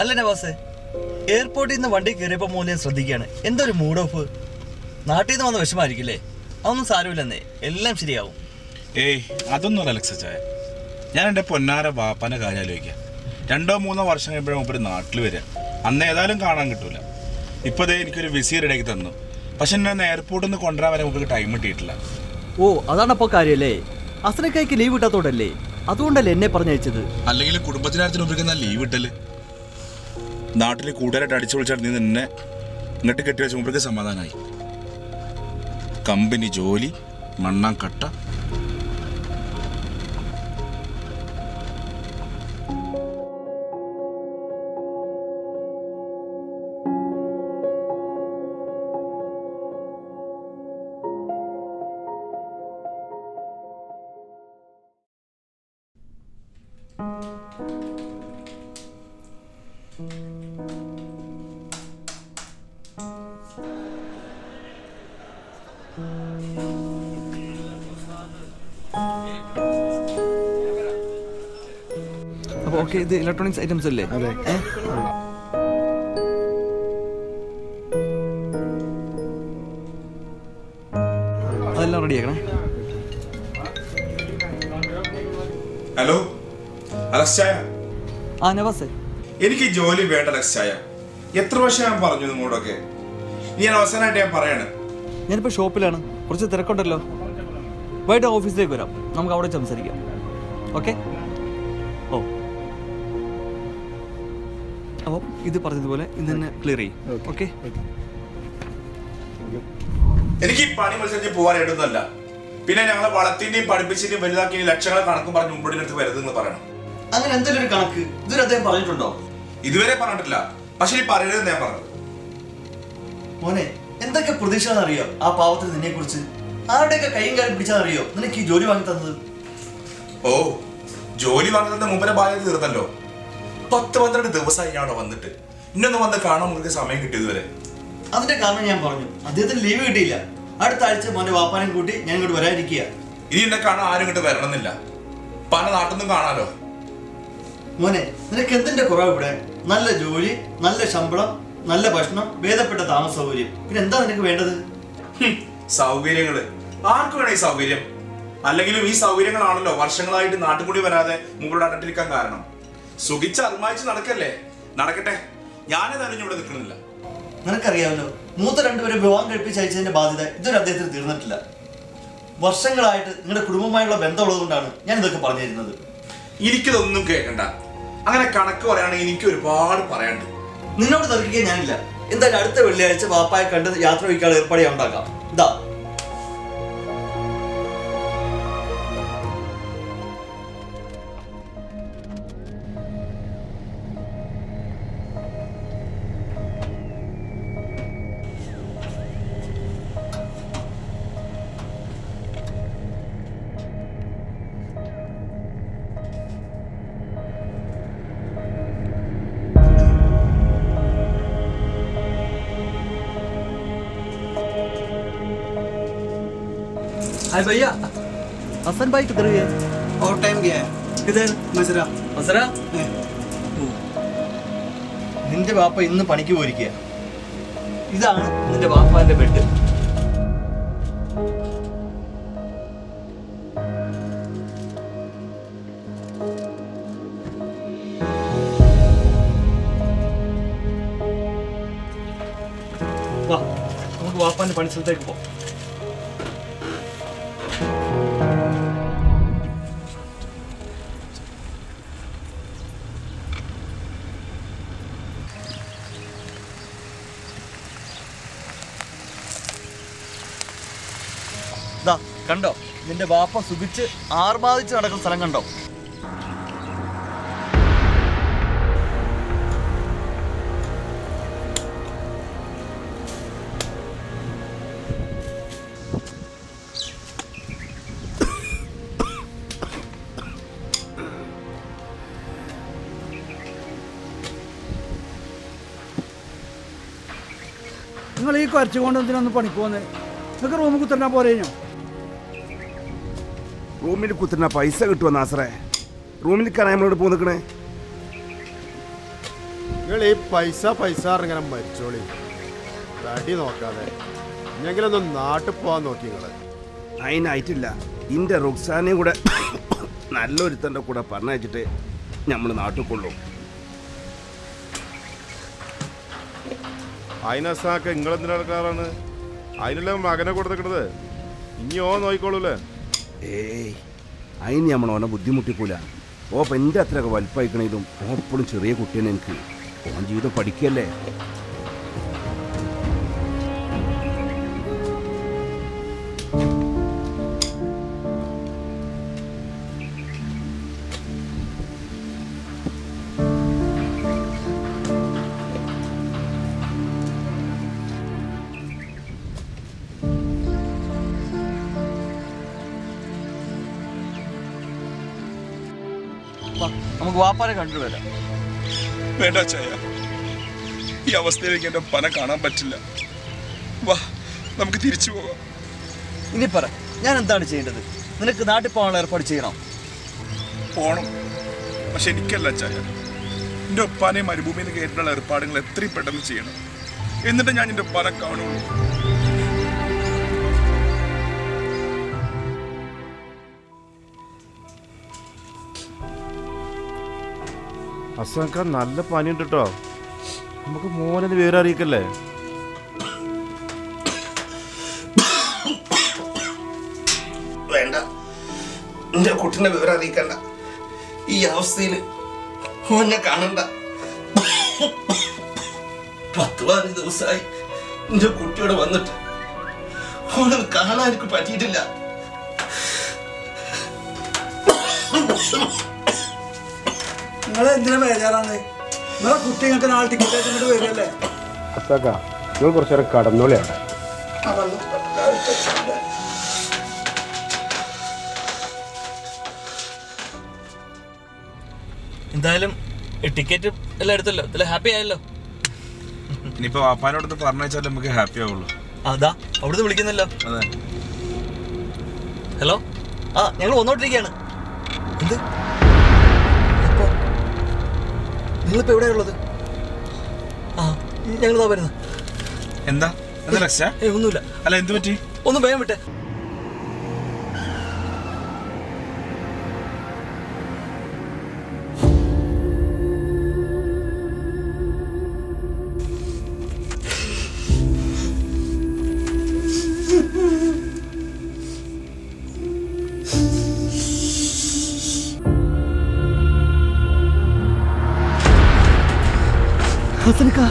അല്ല നവാസ് എയർപോർട്ടിൽ നിന്ന് വണ്ടി കയറിയപ്പോൾ മൂന്ന് ഞാൻ ശ്രദ്ധിക്കുകയാണ് എന്തൊരു മൂഡ് ഓഫ് നാട്ടിൽ നിന്ന് വന്ന വിഷമായിരിക്കില്ലേ അതൊന്നും സാരമില്ലെന്നേ എല്ലാം ശരിയാവും ഏയ് അതൊന്നും അലക്സ ചായ ഞാൻ എൻ്റെ പൊന്നാര വാപ്പൻ്റെ കാര്യം ആലോചിക്കാം രണ്ടോ മൂന്നോ വർഷം കഴിയുമ്പോഴും മൂപ്പര് നാട്ടിൽ വരിക അന്ന് ഏതായാലും കാണാൻ കിട്ടൂല ഇപ്പോൾ ദേ എനിക്കൊരു വിസി റെഡിയാക്കി തന്നു പക്ഷെ എന്നെ ഒന്ന് എയർപോർട്ടിൽ നിന്ന് കൊണ്ടുവരാൻ വരെ മൂപ്പർക്ക് ടൈം കിട്ടിയിട്ടില്ല ഓ അതാണ് അപ്പോൾ കാര്യമല്ലേ അസനക്കായ്ക്ക് ലീവ് കിട്ടാത്തോടല്ലേ അതുകൊണ്ടല്ലേ എന്നെ പറഞ്ഞയച്ചത് അല്ലെങ്കിൽ കുടുംബത്തിനകത്തിന് ഉപയോഗിക്കുന്ന ലീവ് കിട്ടല് നാട്ടിൽ കൂടുതലായിട്ട് അടിച്ചു വിളിച്ചാൽ നീ നിന്നെ ഇങ്ങോട്ട് കെട്ടി വെച്ച മൂപ്പർക്ക് സമാധാനമായി കമ്പനി ജോലി മണ്ണാങ്കട്ട അപ്പോൾ ഓക്കെ ഇത് ഇലക്ട്രോണിക്സ് ഐറ്റംസ് അല്ലേ അതെ. ഏ? അതെല്ലാം റെഡിയാക്കണേ ഹലോ അലക്സ് ചായ ആ നവാസേ എനിക്ക് ഈ ജോലി വേണ്ട അലക്സ് ചായ എത്ര വർഷം ഞാൻ പറഞ്ഞു നിങ്ങളോടൊക്കെ ഇനി ഞാൻ അവസാനമായിട്ട് ഞാൻ പറയാണ് ഞാനിപ്പോൾ ഷോപ്പിലാണ് കുറച്ച് തിരക്കുണ്ടല്ലോ വൈകിട്ട് ഓഫീസിലേക്ക് വരാം നമുക്ക് അവിടെ സംസാരിക്കാം ഓക്കെ ഓ അപ്പോൾ ഇത് പറഞ്ഞതുപോലെ ഇന്ന് തന്നെ ക്ലിയർ ചെയ്യും ഓക്കെ എനിക്ക് ഈ പണി മത്സരിച്ച് പോകാനായിട്ടൊന്നുമല്ല പിന്നെ ഞങ്ങളെ വളർത്തിന്റെയും പഠിപ്പിച്ചിന്റെയും വലുതാക്കിയും ലക്ഷങ്ങളെ കണക്കും പറഞ്ഞ് മുമ്പോട്ടിന്റെ അടുത്ത് വരുതെന്ന് പറയണം അങ്ങനെ എന്തെങ്കിലും ഒരു കണക്ക് ഇതൊരു അദ്ദേഹം പറഞ്ഞിട്ടുണ്ടോ ഇതുവരെ പറഞ്ഞിട്ടില്ല പക്ഷെ ഈ പറയരുതെന്ന് ഞാൻ പറഞ്ഞത് മോനെ എന്തൊക്കെ പ്രതീക്ഷകളറിയോ ആ പാവത്തിന് നിന്നെ കുറിച്ച് ആരുടെയൊക്കെ കൈയും കാലം പിടിച്ചാൽ നിനക്ക് ഈ ജോലി വാങ്ങി തന്നത് ഓ ജോലി വാങ്ങുന്നതിന്റെ മുമ്പിലെ ബാധ്യത തീർന്നല്ലോ പത്ത് പന്ത്രണ്ട് ദിവസമായി ഞാൻ അവിടെ വന്നിട്ട് ഇന്നൊന്നും വന്ന് കാണാൻ നമുക്ക് സമയം കിട്ടി ഇതുവരെ അതിന്റെ കാരണം ഞാൻ പറഞ്ഞു അദ്ദേഹത്തിന് ലീവ് കിട്ടിയില്ല അടുത്ത ആഴ്ച മോന്റെ വാപ്പാനെയും കൂട്ടി ഞാൻ ഇങ്ങോട്ട് വരാനിരിക്കുക ഇനി എന്നെ കാണാൻ ആരും ഇങ്ങോട്ട് വരണമെന്നില്ല പല നാട്ടിൽ നിന്നും കാണാലോ മോനെ നിനക്ക് എന്തിന്റെ കുറവ് ഇവിടെ നല്ല ജോലി നല്ല ശമ്പളം നല്ല ഭക്ഷണം ഭേദപ്പെട്ട താമസ സൗകര്യം പിന്നെ എന്താ നിനക്ക് വേണ്ടത് ഹും, സൗകര്യങ്ങള് ആർക്ക് വേണം ഈ സൗകര്യം അല്ലെങ്കിലും ഈ സൗകര്യങ്ങളാണല്ലോ വർഷങ്ങളായിട്ട് നാട്ടിൽ കൂടി വരാതെ മുകളിൽ അടട്ടിരിക്കാൻ കാരണം സുഖിച്ച് അറുമായിച്ച് നടക്കല്ലേ നടക്കട്ടെ ഞാനേതായാലും ഇവിടെ നിൽക്കണില്ല നിനക്കറിയാമല്ലോ മൂത്ത രണ്ടുപേരെ വിവാഹം കഴിപ്പിച്ച് അയച്ചതിന്റെ ബാധ്യത ഇതൊരു അദ്ദേഹത്തിന് തീർന്നിട്ടില്ല വർഷങ്ങളായിട്ട് നിങ്ങളുടെ കുടുംബമായുള്ള ബന്ധമുള്ളതുകൊണ്ടാണ് ഞാൻ ഇതൊക്കെ പറഞ്ഞു തരുന്നത് എനിക്കിതൊന്നും കേൾക്കണ്ട അങ്ങനെ കണക്ക് പറയുകയാണെങ്കിൽ എനിക്ക് ഒരുപാട് പറയാനുണ്ട് നിന്നോട് തർക്കിക്കാൻ ഞാനില്ല എന്തായാലും അടുത്ത വെള്ളിയാഴ്ച വാപ്പായെ കണ്ട് യാത്ര വയ്ക്കാനുള്ള ഏർപ്പാട് ഞാൻ ഉണ്ടാക്കാം ഇതാ हाय भैया हसन भाई किधर गए और टाइम गया है किधर मजरा മസറ നിന്റെ വാപ്പ ഇന്ന് പണിക്ക് പോയിരിക്കുക ഇതാണ് നിന്റെ വാപ്പാന്റെ ബെഡ് വാ നമുക്ക് വാപ്പാന്റെ പണിസ്ഥലത്തേക്ക് പോവാം ദാ കണ്ടോ നിന്റെ വാപ്പ സുഖിച്ച് ആർമാദിച്ച് നടക്കുന്ന സ്ഥലം കണ്ടോ നിങ്ങൾ ഈ കുറച്ച് കൊണ്ട് എന്തിനൊന്ന് പണിക്ക് പോകുന്നത് നിങ്ങൾക്ക് റൂം കുത്തരാൻ പോരേഞ്ഞോ റൂമിൽ കുത്തുന്ന പൈസ കിട്ടുമോ നാസറേ റൂമിൽ കയറാൻ നമ്മളോട് പോ നിൽക്കണേ നിങ്ങൾ ഈ പൈസ പൈസ ഇങ്ങനെ മരിച്ചോളി തടി നോക്കാതെ ഇഞ്ഞെങ്കിലൊന്ന് നാട്ടിൽ പോവാൻ നോക്കി നിങ്ങള് അതിനായിട്ടില്ല ഇന്റെ റുക്സാനെയും കൂടെ നല്ലൊരുത്തൻ്റെ കൂടെ പറഞ്ഞയച്ചിട്ട് നമ്മൾ നാട്ടിൽ കൊള്ളും അതിനസാക്ക് നിങ്ങളെന്തിനാ നടക്കാറാണ് അതിനല്ലേ മകനെ കൊടുത്തിക്കണത് ഇനി ഓ നോക്കിക്കോളൂല്ലേ ഏയ് അതിന് നമ്മൾ ഓനെ ബുദ്ധിമുട്ടിക്കൂല ഓ അപ്പം എൻ്റെ അത്രയൊക്കെ വലിപ്പയക്കണതും ഓ എപ്പോഴും ചെറിയ കുട്ടിയാണ് എനിക്ക് ഓൻ ജീവിതം പഠിക്കല്ലേ വാ, നമുക്ക് വാപ്പാനെ കണ്ടു വരാം വേണ്ട ചായ ഈ അവസ്ഥയിലേക്ക് എൻ്റെ പന കാണാൻ പറ്റില്ല വാ നമുക്ക് തിരിച്ചു പോകാം ഇനി പറ ഞാൻ എന്താണ് ചെയ്യേണ്ടത് നിനക്ക് നാട്ടിൽ പോകാനുള്ള ഏർപ്പാട് ചെയ്യണം പോണം പക്ഷെ എനിക്കല്ല ചായ എൻ്റെ ഒപ്പാനെ മരുഭൂമിയിൽ നിന്ന് കയറ്റാനുള്ള ഏർപ്പാടുകൾ എത്രയും പെട്ടെന്ന് ചെയ്യണം എന്നിട്ട് ഞാൻ എൻ്റെ ഒപ്പാനെ കാണുള്ളൂ അസാക്ക നല്ല പനിയുണ്ട് കേട്ടോ നമുക്ക് മോനെന്ന് വിവരം അറിയിക്കല്ലേ വേണ്ട എൻ്റെ കുട്ടീനെ വിവരം അറിയിക്കണ്ട ഈ അവസ്ഥയിൽ ഓനെ കാണണ്ട പത്ത് പതിനഞ്ച് ദിവസമായി എൻ്റെ കുട്ടിയോട് വന്നിട്ട് ഓനെ കാണാൻ എനിക്ക് പറ്റിയിട്ടില്ല നിങ്ങൾ എന്തിനാ ബേജാറാണ് നിങ്ങളെ കുട്ടി നിങ്ങൾക്ക് നാളെ ടിക്കറ്റ് ആയിട്ട് വരികയല്ലേ അസാക്ക നിങ്ങൾ കുറച്ചു നേരം കടന്നോളി അവിടെ എന്തായാലും ടിക്കറ്റ് എല്ലാം എടുത്തല്ലോ ഇതിൽ ഹാപ്പി ആയല്ലോ ഇനിയിപ്പോൾ വാപ്പാനോടത്ത് പറഞ്ഞാൽ നമുക്ക് ഹാപ്പി ആവുള്ളൂ അതാ അവിടുന്ന് വിളിക്കുന്നല്ലോ അതെ ഹലോ ആ ഞങ്ങൾ വന്നോണ്ടിരിക്കുകയാണ് എന്ത് എപ്പോ നിങ്ങളിപ്പോ എവിടെയുള്ളത് ആ ഞങ്ങളിതാ വരുന്നത് എന്താ എന്താ ലക്ഷ്യ ഏ ഒന്നുമില്ല അല്ല എന്ത് പറ്റി ഒന്ന് ഭയം വിട്ടെ ഹസനക്ക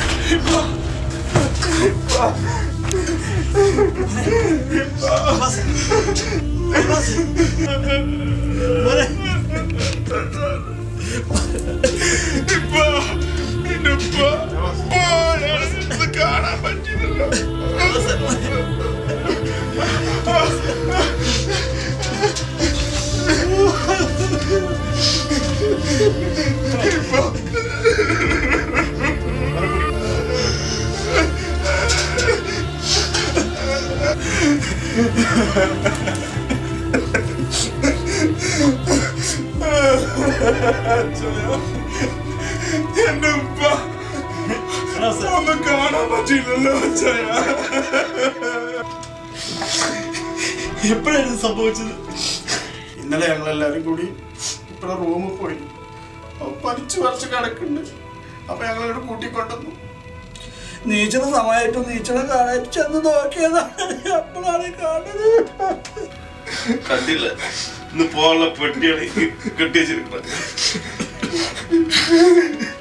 കാണാൻ പറ്റില്ലല്ലോ എന്റെ ഉപ്പ ഒന്ന് കാണാൻ പറ്റില്ലല്ലോ ചായ എപ്പോഴായിരുന്നു സംഭവിച്ചത് ഇന്നലെ ഞങ്ങൾ എല്ലാവരും കൂടി ഇവിടെ റൂമിൽ പോയി അപ്പൊ പനിച്ചു പറിച്ച് കിടക്കുന്നുണ്ട് അപ്പൊ ഞങ്ങളോട് കൂട്ടിക്കൊണ്ടുവന്നു നീച്ചണ സമയമായിട്ടും നീച്ചണ കാണാൻ ചെന്ന് നോക്കിയതാണ് അപ്പോഴാണ് കാണുന്നത് കണ്ടില്ല ഇന്ന് പോകാനുള്ള പെട്ടിയാണ് കെട്ടി വെച്ചിരിക്കുന്നത്